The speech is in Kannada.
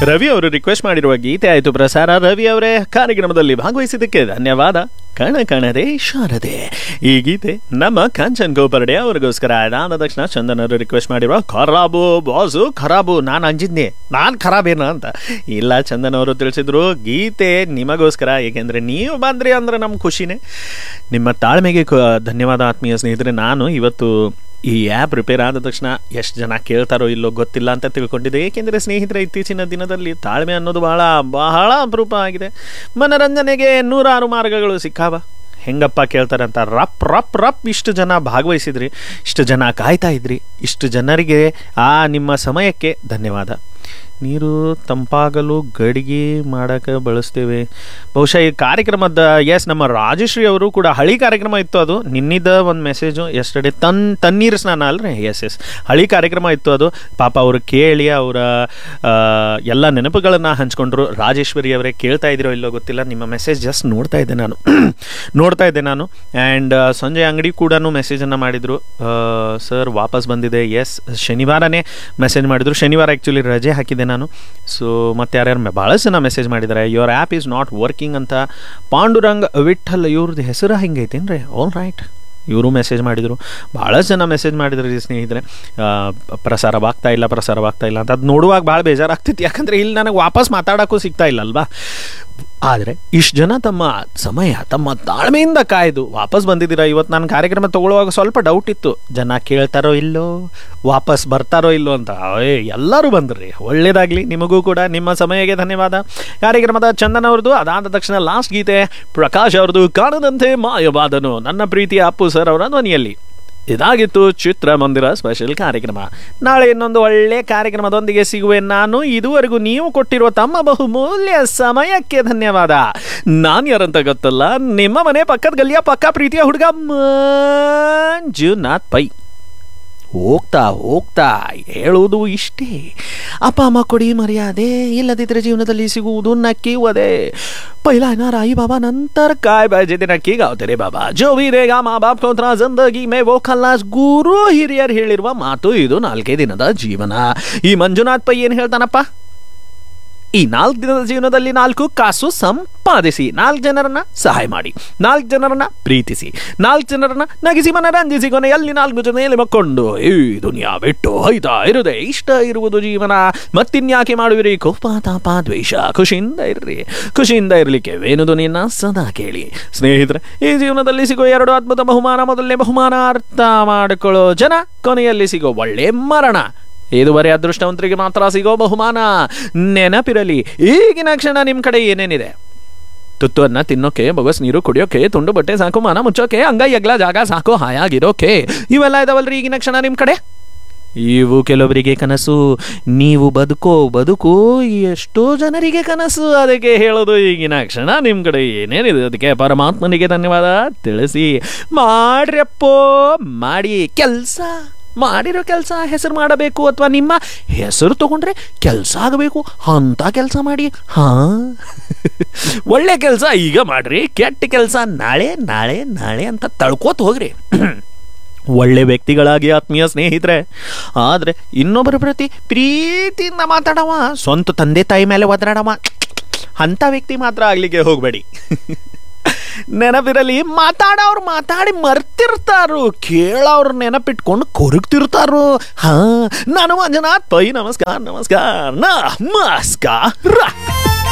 ರವಿ ಅವರು ರಿಕ್ವೆಸ್ಟ್ ಮಾಡಿರುವ ಗೀತೆ ಆಯಿತು ಪ್ರಸಾರ ರವಿ ಅವರೇ ಕಾರ್ಯಕ್ರಮದಲ್ಲಿ ಭಾಗವಹಿಸಿದ್ದಕ್ಕೆ ಧನ್ಯವಾದ ಕಣ ಕಣದೆ ಶಾರದೆ ಈ ಗೀತೆ ನಮ್ಮ ಕಾಂಚನ್ ಗೋಪರ್ಡೆ ಅವರಿಗೋಸ್ಕರ ಅದಾದ ತಕ್ಷಣ ಚಂದನ್ ಅವರು ರಿಕ್ವೆಸ್ಟ್ ಮಾಡಿರುವ ಖರಾಬು ಬಾಸು ಖರಾಬು ನಾನು ಅಂಜಿದ್ನೆ ನಾನು ಖರಾಬೇನ ಅಂತ ಇಲ್ಲ ಚಂದನ್ ಅವರು ತಿಳಿಸಿದ್ರು ಗೀತೆ ನಿಮಗೋಸ್ಕರ ಏಕೆಂದರೆ ನೀವು ಬಂದ್ರಿ ಅಂದ್ರೆ ನಮ್ಮ ಖುಷಿನೇ ನಿಮ್ಮ ತಾಳ್ಮೆಗೆ ಕ- ಧನ್ಯವಾದ ಆತ್ಮೀಯ ಸ್ನೇಹಿತರೆ ನಾನು ಇವತ್ತು ಈ ಆ್ಯಪ್ ರಿಪೇರ್ ಆದ ತಕ್ಷಣ ಎಷ್ಟು ಜನ ಕೇಳ್ತಾರೋ ಇಲ್ಲೋ ಗೊತ್ತಿಲ್ಲ ಅಂತ ತಿಳ್ಕೊಂಡಿದ್ದೆ ಏಕೆಂದರೆ ಸ್ನೇಹಿತರೆ ಇತ್ತೀಚಿನ ದಿನದಲ್ಲಿ ತಾಳ್ಮೆ ಅನ್ನೋದು ಬಹಳ ಬಹಳ ಅಪರೂಪ ಆಗಿದೆ ಮನರಂಜನೆಗೆ ನೂರಾರು ಮಾರ್ಗಗಳು ಸಿಕ್ಕಾವ ಹೆಂಗಪ್ಪ ಕೇಳ್ತಾರೆ ಅಂತ ರಪ್ ರಪ್ ರಪ್ ಇಷ್ಟು ಜನ ಭಾಗವಹಿಸಿದ್ರಿ ಇಷ್ಟು ಜನ ಕಾಯ್ತಾ ಇದ್ರಿ ಇಷ್ಟು ಜನರಿಗೆ ಆ ನಿಮ್ಮ ಸಮಯಕ್ಕೆ ಧನ್ಯವಾದ ನೀರು ತಂಪಾಗಲು ಗಡಿಗೆ ಮಾಡೋಕೆ ಬಳಸ್ತೇವೆ ಬಹುಶಃ ಈ ಕಾರ್ಯಕ್ರಮದ ಎಸ್ ನಮ್ಮ ರಾಜಶ್ರೀ ಅವರು ಕೂಡ ಹಳಿ ಕಾರ್ಯಕ್ರಮ ಇತ್ತು ಅದು ನಿನ್ನಿದ ಒಂದು ಮೆಸೇಜು ಎಸ್ಟರ್ಡೇ ತನ್ ತಣ್ಣೀರು ಸ್ನಾನ ಅಲ್ರಿ ಎಸ್ ಎಸ್ ಹಳಿ ಕಾರ್ಯಕ್ರಮ ಇತ್ತು ಅದು ಪಾಪ ಅವರು ಕೇಳಿ ಅವರ ಎಲ್ಲ ನೆನಪುಗಳನ್ನು ಹಂಚ್ಕೊಂಡ್ರು ರಾಜೇಶ್ವರಿ ಅವರೇ ಕೇಳ್ತಾ ಇದ್ದೀರೋ ಇಲ್ಲೋ ಗೊತ್ತಿಲ್ಲ ನಿಮ್ಮ ಮೆಸೇಜ್ ಜಸ್ಟ್ ನೋಡ್ತಾ ಇದ್ದೆ ನಾನು ನೋಡ್ತಾ ಇದ್ದೆ ನಾನು ಆ್ಯಂಡ್ ಸಂಜಯ್ ಅಂಗಡಿ ಕೂಡ ಮೆಸೇಜನ್ನು ಮಾಡಿದರು ಸರ್ ವಾಪಸ್ ಬಂದಿದೆ ಎಸ್ ಶನಿವಾರನೇ ಮೆಸೇಜ್ ಮಾಡಿದರು ಶನಿವಾರ ಆ್ಯಕ್ಚುಲಿ ರಜೆ ಹಾಕಿದ್ದೆ ನಾನು ಸೊ ಮತ್ತು ಯಾರ್ಯಾರು ಭಾಳಷ್ಟು ಜನ ಮೆಸೇಜ್ ಮಾಡಿದ್ದಾರೆ your app is not working ಅಂತ ಪಾಂಡುರಂಗ್ ವಿಠಲ್ ಇವ್ರದ್ದು ಹೆಸರು ಹಿಂಗೈತೇನ್ರಿ ಆಲ್ ರೈಟ್ ಇವರು ಮೆಸೇಜ್ ಮಾಡಿದರು ಭಾಳಷ್ಟು ಜನ ಮೆಸೇಜ್ ಮಾಡಿದ್ರು ರೀ ಸ್ನೇಹಿತರೆ ಆ, ಪ್ರಸಾರವಾಗ್ತಾ ಇಲ್ಲ ಪ್ರಸಾರವಾಗ್ತಾ ಇಲ್ಲ ಅಂತ ಅದು ನೋಡುವಾಗ ಭಾಳ ಬೇಜಾರಾಗ್ತಿತ್ತು ಯಾಕಂದರೆ ಇಲ್ಲಿ ನನಗೆ ವಾಪಸ್ ಮಾತಾಡೋಕ್ಕೂ ಸಿಗ್ತಾ ಇಲ್ಲ ಅಲ್ವಾ ಆದರೆ ಇಷ್ಟು ಜನ ತಮ್ಮ ಸಮಯ ತಮ್ಮ ತಾಳ್ಮೆಯಿಂದ ಕಾಯ್ದು ವಾಪಸ್ ಬಂದಿದ್ದೀರಾ ಇವತ್ತು ನಾನು ಕಾರ್ಯಕ್ರಮ ತಗೊಳ್ಳುವಾಗ ಸ್ವಲ್ಪ ಡೌಟ್ ಇತ್ತು ಜನ ಕೇಳ್ತಾರೋ ಇಲ್ಲೋ ವಾಪಸ್ ಬರ್ತಾರೋ ಇಲ್ಲೋ ಅಂತ ಏ ಎಲ್ಲರೂ ಬಂದ್ರಿ ಒಳ್ಳೇದಾಗಲಿ ನಿಮಗೂ ಕೂಡ ನಿಮ್ಮ ಸಮಯಕ್ಕೆ ಧನ್ಯವಾದ ಕಾರ್ಯಕ್ರಮದ ಚಂದನ್ ಅವ್ರದ್ದು ಅದಾದ ತಕ್ಷಣ ಲಾಸ್ಟ್ ಗೀತೆ ಪ್ರಕಾಶ್ ಅವ್ರದ್ದು ಕಾಣದಂತೆ ಮಾಯವಾದನು ನನ್ನ ಪ್ರೀತಿಯ ಅಪ್ಪು ಸರ್ ಅವರ ಧ್ವನಿಯಲ್ಲಿ ಇದಾಗಿತ್ತು ಚಿತ್ರಮಂದಿರ ಸ್ಪೆಷಲ್ ಕಾರ್ಯಕ್ರಮ ನಾಳೆ ಇನ್ನೊಂದು ಒಳ್ಳೆ ಕಾರ್ಯಕ್ರಮದೊಂದಿಗೆ ಸಿಗುವೆ ನಾನು ಇದುವರೆಗೂ ನೀವು ಕೊಟ್ಟಿರುವ ತಮ್ಮ ಬಹುಮೂಲ್ಯ ಸಮಯಕ್ಕೆ ಧನ್ಯವಾದ ನಾನು ಯಾರಂತ ಗೊತ್ತಲ್ಲ ನಿಮ್ಮ ಮನೆ ಪಕ್ಕದ ಗಲ್ಲಿಯ ಪಕ್ಕ ಪ್ರೀತಿಯ ಹುಡುಗ ಮಂಜುನಾಥ್ ಪೈ ಹೋಗ್ತಾ ಹೋಗ್ತಾ ಹೇಳುವುದು ಇಷ್ಟೇ ಅಪ್ಪ ಅಮ್ಮ ಕೊಡಿ ಮರ್ಯಾದೆ ಇಲ್ಲದಿದ್ದರೆ ಜೀವನದಲ್ಲಿ ಸಿಗುವುದು ನಕ್ಕಿ ಒದೆ पहिला येणार आई बाबा नंतर काय पाहिजे ते नक्की गावते रे बाबा जो भी देगा ಮಾ ಬಾಪ್ ಕೋತ್ರ ಜಿಂದಗಿ ಮೇ ವೋ ಖಲ್ಲಾಸ್ ಗುರು ಹಿರಿಯರು ಹೇಳಿರುವ ಮಾತು ಇದು ನಾಲ್ಕೇ ದಿನದ ಜೀವನ ಈ ಮಂಜುನಾಥ್ ಪೈ ಏನು ಹೇಳ್ತಾನಪ್ಪ ಈ ನಾಲ್ಕು ದಿನದ ಜೀವನದಲ್ಲಿ ನಾಲ್ಕು ಕಾಸು ಸಂಪಾದಿಸಿ ನಾಲ್ಕು ಜನರನ್ನ ಸಹಾಯ ಮಾಡಿ ನಾಲ್ಕು ಜನರನ್ನ ಪ್ರೀತಿಸಿ ನಾಲ್ಕು ಜನರನ್ನ ನಗಿಸಿ ಮನರಂಜಿಸಿ ಕೊನೆಯಲ್ಲಿ ನಾಲ್ಕು ಜೊತೆಯಲ್ಲಿ ಮಕ್ಕೊಂಡು ಈ ದುನಿಯಾ ಬಿಟ್ಟು ಹೋಯ್ತಾ ಇರುದೆ ಇಷ್ಟ ಇರುವುದು ಜೀವನ ಮತ್ತಿನ್ಯಾಕೆ ಮಾಡುವಿರಿ ಕೋಪ ತಾಪ ದ್ವೇಷ ಖುಷಿಯಿಂದ ಇರ್ರಿ ಖುಷಿಯಿಂದ ಇರಲಿಕ್ಕೆ ವೇಣು ಧ್ವನಿಯನ್ನ ಸದಾ ಕೇಳಿ ಸ್ನೇಹಿತರೆ ಈ ಜೀವನದಲ್ಲಿ ಸಿಗೋ ಎರಡು ಅದ್ಭುತ ಬಹುಮಾನ ಮೊದಲನೇ ಬಹುಮಾನ ಅರ್ಥ ಮಾಡಿಕೊಳ್ಳೋ ಜನ ಕೊನೆಯಲ್ಲಿ ಸಿಗೋ ಒಳ್ಳೆ ಮರಣ ಇದುವರೆ ಅದೃಷ್ಟವಂತರಿಗೆ ಮಾತ್ರ ಸಿಗೋ ಬಹುಮಾನ ನೆನಪಿರಲಿ ಈಗಿನ ಕ್ಷಣ ನಿಮ್ಮ ಕಡೆ ಏನೇನಿದೆ ತುತ್ತು ಅನ್ನ ತಿನ್ನೋಕೆ ಬೊಗಸ್ ನೀರು ಕುಡಿಯೋಕೆ ತುಂಡು ಬಟ್ಟೆ ಸಾಕು ಮಾನ ಮುಚ್ಚೋಕೆ ಅಂಗೈ ಎಗ್ಲ ಜಾಗ ಸಾಕು ಹಾಯಾಗಿರೋಕೆ ಇವೆಲ್ಲ ಇದಾವಲ್ರಿ ಈಗಿನ ಕ್ಷಣ ನಿಮ್ಮ ಕಡೆ ಇವು ಕೆಲವರಿಗೆ ಕನಸು ನೀವು ಬದುಕೋ ಬದುಕು ಎಷ್ಟೋ ಜನರಿಗೆ ಕನಸು ಅದಕ್ಕೆ ಹೇಳೋದು ಈಗಿನ ಕ್ಷಣ ನಿಮ್ಮ ಕಡೆ ಏನೇನಿದೆ ಅದಕ್ಕೆ ಪರಮಾತ್ಮನಿಗೆ ಧನ್ಯವಾದ ತಿಳಿಸಿ ಮಾಡ್ರಪ್ಪೋ ಮಾಡಿ ಕೆಲಸ ಮಾಡಿರೋ ಕೆಲಸ ಹೆಸರು ಮಾಡಬೇಕು ಅಥವಾ ನಿಮ್ಮ ಹೆಸರು ತಗೊಂಡ್ರೆ ಕೆಲಸ ಆಗಬೇಕು ಅಂತ ಕೆಲಸ ಮಾಡಿ ಹಾ ಒಳ್ಳೆ ಕೆಲಸ ಈಗ ಮಾಡ್ರಿ ಕೆಟ್ಟ ಕೆಲಸ ನಾಳೆ ನಾಳೆ ನಾಳೆ ಅಂತ ತಳ್ಕೋತ ಹೋಗ್ರಿ ಒಳ್ಳೆ ವ್ಯಕ್ತಿಗಳಾಗಿ ಆತ್ಮೀಯ ಸ್ನೇಹಿತರೆ ಆದರೆ ಇನ್ನೊಬ್ಬರ ಪ್ರತಿ ಪ್ರೀತಿಯಿಂದ ಮಾತಾಡವ ಸ್ವಂತ ತಂದೆ ತಾಯಿ ಮೇಲೆ ಒದರಾಡವ ಅಂಥ ವ್ಯಕ್ತಿ ಮಾತ್ರ ಆಗ್ಲಿಕ್ಕೆ ಹೋಗಬೇಡಿ ನೆನಪಿರಲಿ ಮಾತಾಡೋರು ಮಾತಾಡಿ ಮರ್ತಿರ್ತಾರು ಕೇಳೋರು ನೆನಪಿಟ್ಕೊಂಡು ಕೊರಗ್ತಿರ್ತಾರು ಹಾ ನಾನು ಮಂಜುನಾಥ್ ಪೈ ನಮಸ್ಕಾರ ನಮಸ್ಕಾರ ನಮಸ್ಕಾರ